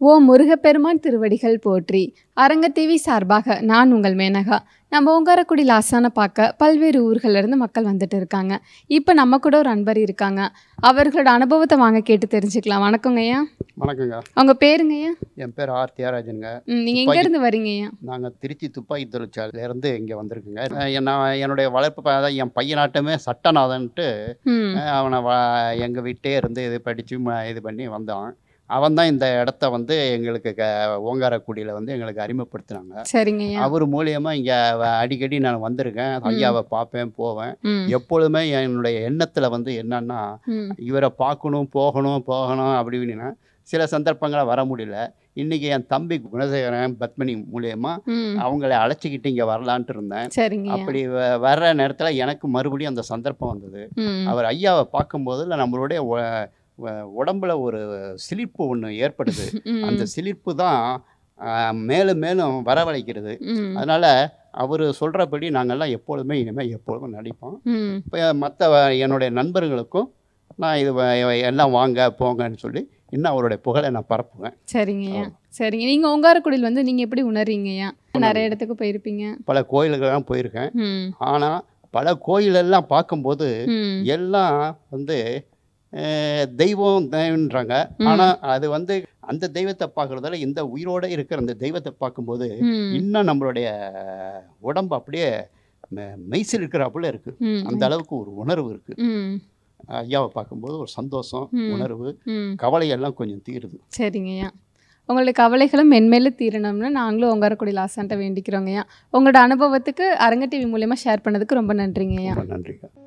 ஓ முருகப்பெருமான் திருவடிகள் போற்றி அரங்கத்தேவி சார்பாக நான் உங்கள் மேனகா நம்ம ஓங்காரக்குடி லாசான பார்க்க பல்வேறு ஊர்கள்ல இருந்து மக்கள் வந்துட்டு இருக்காங்க இப்போ நம்ம கூட ஒரு அன்பர் இருக்காங்க அவர்களோட அனுபவத்தை வாங்க கேட்டு தெரிஞ்சுக்கலாம் வணக்கங்க ஐயா வணக்கங்க அவங்க பேருங்க ஐயா என் பேர் ஆர் தியாகராஜனுங்க ம், நீங்க எங்க இருந்து வரீங்க ஐயா நாங்கள் திருச்சி துப்பாக்கி தொழிற்சாலையிலேருந்து இங்கே வந்திருக்குங்க அஹ் நான் என்னுடைய வளர்ப்பு ப- அதான் என் பையனாட்டமே சட்டநாதன்ட்டு ம் அஹ் அவனை வ எங்கள் வீட்டே இருந்து இது படித்து இது பண்ணி வந்தான் அவன் தான் இந்த இடத்த வந்து எங்களுக்கு க ஓங்காரக்குடியில் வந்து எங்களுக்கு அறிமுகப்படுத்தினாங்க சரிங்க ஐயா அவர் மூலியமாக இங்கே அடிக்கடி நான் வந்திருக்கேன் ஐயாவை பார்ப்பேன் போவேன் ம் எப்பொழுதுமே என்னுடைய எண்ணத்தில் வந்து என்னன்னா ம் இவரை பார்க்கணும் போகணும் போகணும் அப்படின்னு சில சந்தர்ப்பங்களை வர முடியல இன்னைக்கு என் தம்பி குணசேகரன் பத்மினி மூலியமா ம் அவங்கள அழைச்சிக்கிட்டு இங்கே வரலான்ட்டு இருந்தேன் சரிங்க ஐயா அப்படி வ- வர்ற நேரத்தில் எனக்கு மறுபடியும் அந்த சந்தர்ப்பம் வந்தது ம் அவர் ஐயாவை பார்க்கும்போது நம்மளுடைய உ- உ- உடம்புல ஒரு சிலிர்ப்பு ஒன்று ஏற்படுது ம் அந்த சிலிர்ப்பு தான் ஆஹ், மேலும் மேலும் வரவழைக்கிறது ம் அதனால அவர் சொல்கிறபடி நாங்கள்லாம் எப்பொழுதுமே இனிமேல் எப்பொழுதும் நடிப்போம் ம் இப்போ மற்ற என்னுடைய நண்பர்களுக்கும் நான் இது வ- எல்லாம் வாங்க போங்கன்னு சொல்லி இன்னும் அவருடைய புகழை நான் பரப்புவேன் சரிங்க ஐயா சரிங்க நீங்க ஓங்காரக்குடியில் வந்து நீங்க எப்படி உணர்றீங்க ஐயா நிறைய இடத்துக்கு போயிருப்பீங்க பல கோயில்களெல்லாம் போயிருக்கேன் ம் ஆனால் பல கோயிலெல்லாம் பார்க்கும்போது ம் எல்லாம் வந்து அஹ், தெய்வம் தெய்வன்றாங்க ம். ஆனால் அது வந்து அந்த தெய்வத்தை பார்க்குறதால இந்த உயிரோட இருக்கிற அந்த தெய்வத்தை பார்க்கும்போது ம் இன்னும் நம்மளுடைய உடம்பு அப்படியே மெ- மெய்சில் இருக்கிறாப்புல இருக்கு ம் அந்த அளவுக்கு ஒரு உணர்வு இருக்கு ம் ஐயாவை பார்க்கும்போது ஒரு சந்தோஷம் ம். உணர்வு ம் கவலையெல்லாம் கொஞ்சம் தீருது சரிங்கய்யா உங்களுடைய கவலைகளும் மென்மேலும் தீரணும்னு நாங்களும் உங்காரக்குடி லாசான்ட்ட வேண்டிக்கிறோங்கய்யா உங்களோட அனுபவத்துக்கு அரங்க டிவி மூலயமா ஷேர் பண்ணதுக்கு ரொம்ப நன்றிங்கய்யா ரொம்ப நன்றிங்க